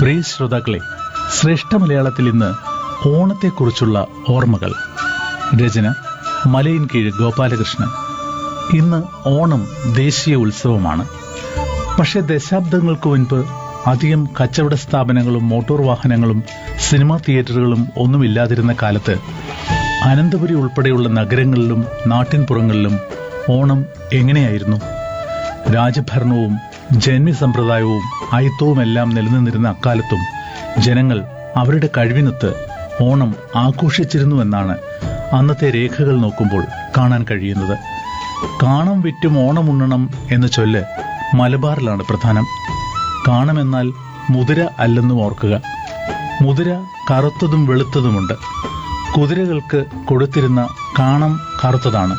പ്രിയ ശ്രോതാക്കളെ ശ്രേഷ്ഠ മലയാളത്തിൽ ഇന്ന് ഓണത്തെക്കുറിച്ചുള്ള ഓർമ്മകൾ രചന മലയിൻ കീഴ് ഗോപാലകൃഷ്ണൻ ഇന്ന് ഓണം ദേശീയ ഉത്സവമാണ് പക്ഷേ ദശാബ്ദങ്ങൾക്ക് മുൻപ് അധികം കച്ചവട സ്ഥാപനങ്ങളും മോട്ടോർ വാഹനങ്ങളും സിനിമാ തിയേറ്ററുകളും ഒന്നുമില്ലാതിരുന്ന കാലത്ത് അനന്തപുരി ഉൾപ്പെടെയുള്ള നഗരങ്ങളിലും നാട്ടിൻപുറങ്ങളിലും ഓണം എങ്ങനെയായിരുന്നു രാജഭരണവും ജന്മി സമ്പ്രദായവും അയിത്തവുമെല്ലാം നിലനിന്നിരുന്ന അക്കാലത്തും ജനങ്ങൾ അവരുടെ കഴിവിനൊത്ത് ഓണം ആഘോഷിച്ചിരുന്നുവെന്നാണ് അന്നത്തെ രേഖകൾ നോക്കുമ്പോൾ കാണാൻ കഴിയുന്നത് കാണം വിറ്റും ഓണമുണ്ണണം എന്ന ചൊല്ല് മലബാറിലാണ് പ്രധാനം കാണമെന്നാൽ മുതിര അല്ലെന്നും ഓർക്കുക മുതിര കറുത്തതും വെളുത്തതുമുണ്ട് കുതിരകൾക്ക് കൊടുത്തിരുന്ന കാണം കറുത്തതാണ്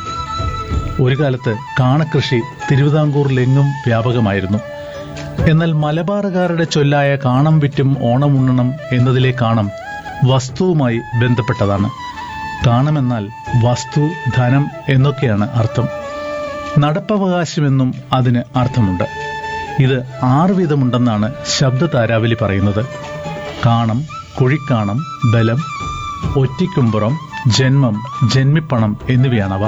ഒരു കാലത്ത് കാണകൃഷി തിരുവിതാംകൂറിലെങ്ങും വ്യാപകമായിരുന്നു എന്നാൽ മലബാറുകാരുടെ ചൊല്ലായ കാണം വിറ്റും ഓണമുണ്ണണം എന്നതിലെ കാണം വസ്തുവുമായി ബന്ധപ്പെട്ടതാണ് കാണമെന്നാൽ വസ്തു ധനം എന്നൊക്കെയാണ് അർത്ഥം നടപ്പവകാശമെന്നും അതിന് അർത്ഥമുണ്ട് ഇത് ആറ് വിധമുണ്ടെന്നാണ് ശബ്ദ താരാവലി പറയുന്നത് കാണം കുഴിക്കാണം ബലം ഒറ്റിക്കുമ്പുറം ജന്മം ജന്മിപ്പണം എന്നിവയാണവ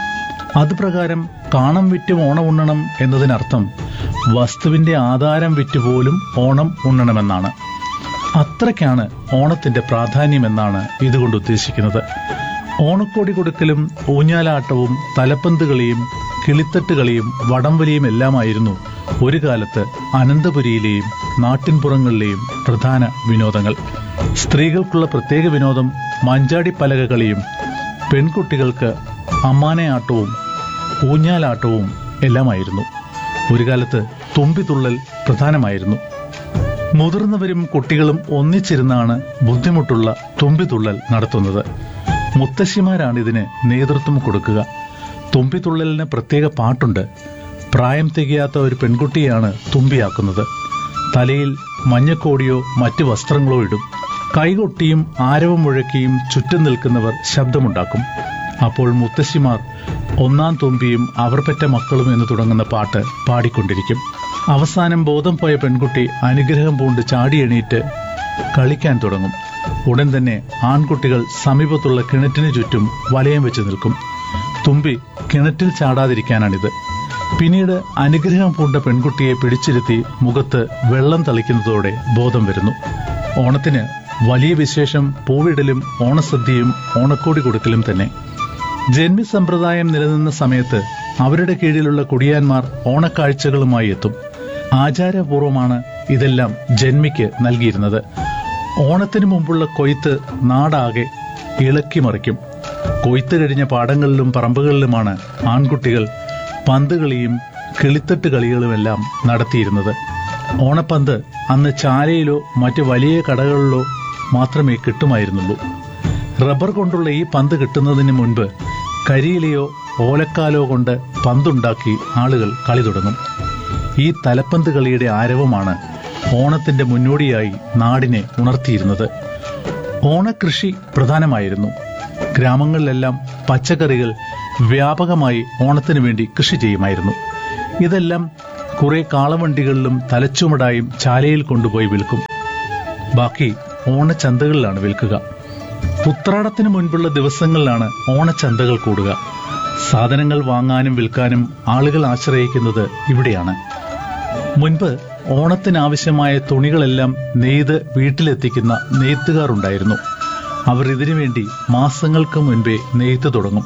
അതുപ്രകാരം കാണം വിറ്റും ഓണം ഉണ്ണണം എന്നതിനർത്ഥം വസ്തുവിന്റെ ആധാരം വിറ്റുപോലും ഓണം ഉണ്ണണമെന്നാണ് അത്രയ്ക്കാണ് ഓണത്തിന്റെ പ്രാധാന്യമെന്നാണ് ഇതുകൊണ്ട് ഉദ്ദേശിക്കുന്നത് ഓണക്കോടി കൊടുക്കലും ഊഞ്ഞാലാട്ടവും തലപ്പന്ത് കളിയും കിളിത്തട്ട് കളിയും വടംവലിയും എല്ലാമായിരുന്നു ഒരു കാലത്ത് അനന്തപുരിയിലെയും നാട്ടിൻപുറങ്ങളിലെയും പ്രധാന വിനോദങ്ങൾ സ്ത്രീകൾക്കുള്ള പ്രത്യേക വിനോദം മഞ്ചാടി പലക കളിയും പെൺകുട്ടികൾക്ക് അമ്മാനയാട്ടവും ഊഞ്ഞാലാട്ടവും എല്ലാമായിരുന്നു ഒരു കാലത്ത് തുമ്പിതുള്ളൽ പ്രധാനമായിരുന്നു മുതിർന്നവരും കുട്ടികളും ഒന്നിച്ചിരുന്നാണ് ബുദ്ധിമുട്ടുള്ള തുമ്പിതുള്ളൽ നടത്തുന്നത് മുത്തശ്ശിമാരാണ് ഇതിന് നേതൃത്വം കൊടുക്കുക തുമ്പിതുള്ളലിന് പ്രത്യേക പാട്ടുണ്ട് പ്രായം തികയാത്ത ഒരു പെൺകുട്ടിയാണ് തുമ്പിയാക്കുന്നത് തലയിൽ മഞ്ഞക്കോടിയോ മറ്റു വസ്ത്രങ്ങളോ ഇടും കൈകൊട്ടിയും ആരവം മുഴക്കിയും ചുറ്റും നിൽക്കുന്നവർ ശബ്ദമുണ്ടാക്കും അപ്പോൾ മുത്തശ്ശിമാർ ഒന്നാം തുമ്പിയും അവർ പെറ്റ മക്കളും എന്ന് തുടങ്ങുന്ന പാട്ട് പാടിക്കൊണ്ടിരിക്കും അവസാനം ബോധം പോയ പെൺകുട്ടി അനുഗ്രഹം പൂണ്ട് ചാടി എണീറ്റ് കളിക്കാൻ തുടങ്ങും ഉടൻ തന്നെ ആൺകുട്ടികൾ സമീപത്തുള്ള കിണറ്റിന് ചുറ്റും വലയം വെച്ച് നിൽക്കും തുമ്പി കിണറ്റിൽ ചാടാതിരിക്കാനാണിത് പിന്നീട് അനുഗ്രഹം പൂണ്ട പെൺകുട്ടിയെ പിടിച്ചിരുത്തി മുഖത്ത് വെള്ളം തളിക്കുന്നതോടെ ബോധം വരുന്നു ഓണത്തിന് വലിയ വിശേഷം പൂവിടലും ഓണസദ്യയും ഓണക്കോടി കൊടുക്കലും തന്നെ ജന്മി സമ്പ്രദായം നിലനിന്ന സമയത്ത് അവരുടെ കീഴിലുള്ള കുടിയാന്മാർ ഓണക്കാഴ്ചകളുമായി എത്തും ആചാരപൂർവമാണ് ഇതെല്ലാം ജന്മിക്ക് നൽകിയിരുന്നത് ഓണത്തിന് മുമ്പുള്ള കൊയ്ത്ത് നാടാകെ ഇളക്കി മറിക്കും കൊയ്ത്ത് കഴിഞ്ഞ പാടങ്ങളിലും പറമ്പുകളിലുമാണ് ആൺകുട്ടികൾ പന്ത് കളിയും കിളിത്തട്ട് കളികളുമെല്ലാം നടത്തിയിരുന്നത് ഓണപ്പന്ത് അന്ന് ചാലയിലോ മറ്റ് വലിയ കടകളിലോ മാത്രമേ കിട്ടുമായിരുന്നുള്ളൂ റബ്ബർ കൊണ്ടുള്ള ഈ പന്ത് കിട്ടുന്നതിന് മുൻപ് കരിയിലയോ ഓലക്കാലോ കൊണ്ട് പന്തുണ്ടാക്കി ആളുകൾ കളി തുടങ്ങും ഈ തലപ്പന്ത് കളിയുടെ ആരവമാണ് ഓണത്തിന്റെ മുന്നോടിയായി നാടിനെ ഉണർത്തിയിരുന്നത് ഓണകൃഷി പ്രധാനമായിരുന്നു ഗ്രാമങ്ങളിലെല്ലാം പച്ചക്കറികൾ വ്യാപകമായി ഓണത്തിനു വേണ്ടി കൃഷി ചെയ്യുമായിരുന്നു ഇതെല്ലാം കുറെ കാളവണ്ടികളിലും തലച്ചുമടായും ചാലയിൽ കൊണ്ടുപോയി വിൽക്കും ബാക്കി ഓണച്ചന്തകളിലാണ് വിൽക്കുക ഉത്രാടത്തിന് മുൻപുള്ള ദിവസങ്ങളിലാണ് ഓണച്ചന്തകൾ കൂടുക സാധനങ്ങൾ വാങ്ങാനും വിൽക്കാനും ആളുകൾ ആശ്രയിക്കുന്നത് ഇവിടെയാണ് മുൻപ് ഓണത്തിനാവശ്യമായ തുണികളെല്ലാം നെയ്ത് വീട്ടിലെത്തിക്കുന്ന നെയ്ത്തുകാരുണ്ടായിരുന്നു അവർ ഇതിനു വേണ്ടി മാസങ്ങൾക്ക് മുൻപേ നെയ്ത്ത് തുടങ്ങും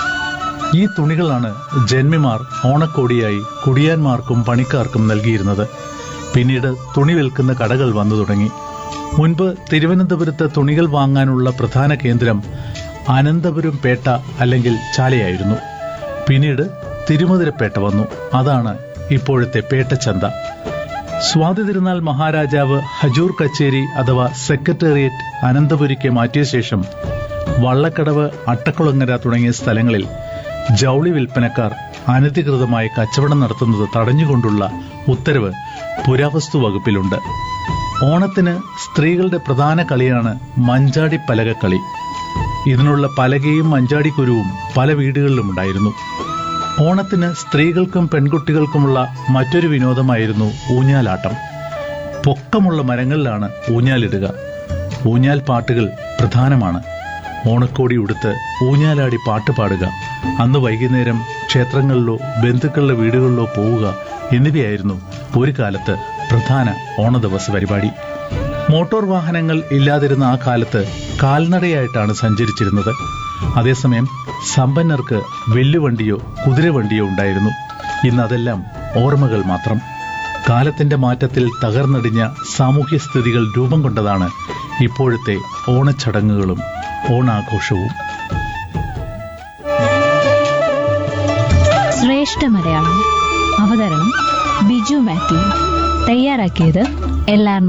ഈ തുണികളാണ് ജന്മിമാർ ഓണക്കോടിയായി കുടിയാന്മാർക്കും പണിക്കാർക്കും നൽകിയിരുന്നത് പിന്നീട് തുണി വിൽക്കുന്ന കടകൾ വന്നു തുടങ്ങി മുൻപ് തിരുവനന്തപുരത്ത് തുണികൾ വാങ്ങാനുള്ള പ്രധാന കേന്ദ്രം അനന്തപുരം പേട്ട അല്ലെങ്കിൽ ചാലയായിരുന്നു പിന്നീട് തിരുമതിരപ്പേട്ട വന്നു അതാണ് ഇപ്പോഴത്തെ പേട്ടച്ചന്ത സ്വാതി തിരുനാൾ മഹാരാജാവ് ഹജൂർ കച്ചേരി അഥവാ സെക്രട്ടേറിയറ്റ് അനന്തപുരിക്ക് മാറ്റിയ ശേഷം വള്ളക്കടവ് അട്ടക്കുളങ്ങര തുടങ്ങിയ സ്ഥലങ്ങളിൽ ജൗളി വിൽപ്പനക്കാർ അനധികൃതമായി കച്ചവടം നടത്തുന്നത് തടഞ്ഞുകൊണ്ടുള്ള ഉത്തരവ് പുരാവസ്തു വകുപ്പിലുണ്ട് ഓണത്തിന് സ്ത്രീകളുടെ പ്രധാന കളിയാണ് മഞ്ചാടി പലകക്കളി ഇതിനുള്ള പലകയും മഞ്ചാടിക്കുരുവും പല വീടുകളിലും ഉണ്ടായിരുന്നു ഓണത്തിന് സ്ത്രീകൾക്കും പെൺകുട്ടികൾക്കുമുള്ള മറ്റൊരു വിനോദമായിരുന്നു ഊഞ്ഞാലാട്ടം പൊക്കമുള്ള മരങ്ങളിലാണ് ഊഞ്ഞാലിടുക ഊഞ്ഞാൽ പാട്ടുകൾ പ്രധാനമാണ് ഓണക്കോടി ഉടുത്ത് ഊഞ്ഞാലാടി പാട്ട് പാടുക അന്ന് വൈകുന്നേരം ക്ഷേത്രങ്ങളിലോ ബന്ധുക്കളുടെ വീടുകളിലോ പോവുക എന്നിവയായിരുന്നു ഒരു കാലത്ത് പ്രധാന ഓണദിവസ പരിപാടി മോട്ടോർ വാഹനങ്ങൾ ഇല്ലാതിരുന്ന ആ കാലത്ത് കാൽനടയായിട്ടാണ് സഞ്ചരിച്ചിരുന്നത് അതേസമയം സമ്പന്നർക്ക് വെല്ലുവണ്ടിയോ കുതിരവണ്ടിയോ ഉണ്ടായിരുന്നു ഇന്ന് അതെല്ലാം ഓർമ്മകൾ മാത്രം കാലത്തിന്റെ മാറ്റത്തിൽ തകർന്നടിഞ്ഞ സാമൂഹ്യ സ്ഥിതികൾ രൂപം കൊണ്ടതാണ് ഇപ്പോഴത്തെ ഓണച്ചടങ്ങുകളും ഓണാഘോഷവും ശ്രേഷ്ഠ മലയാളം അവതരണം ബിജു മാത്യു തയ്യാറാക്കിയത് എൽ ആർ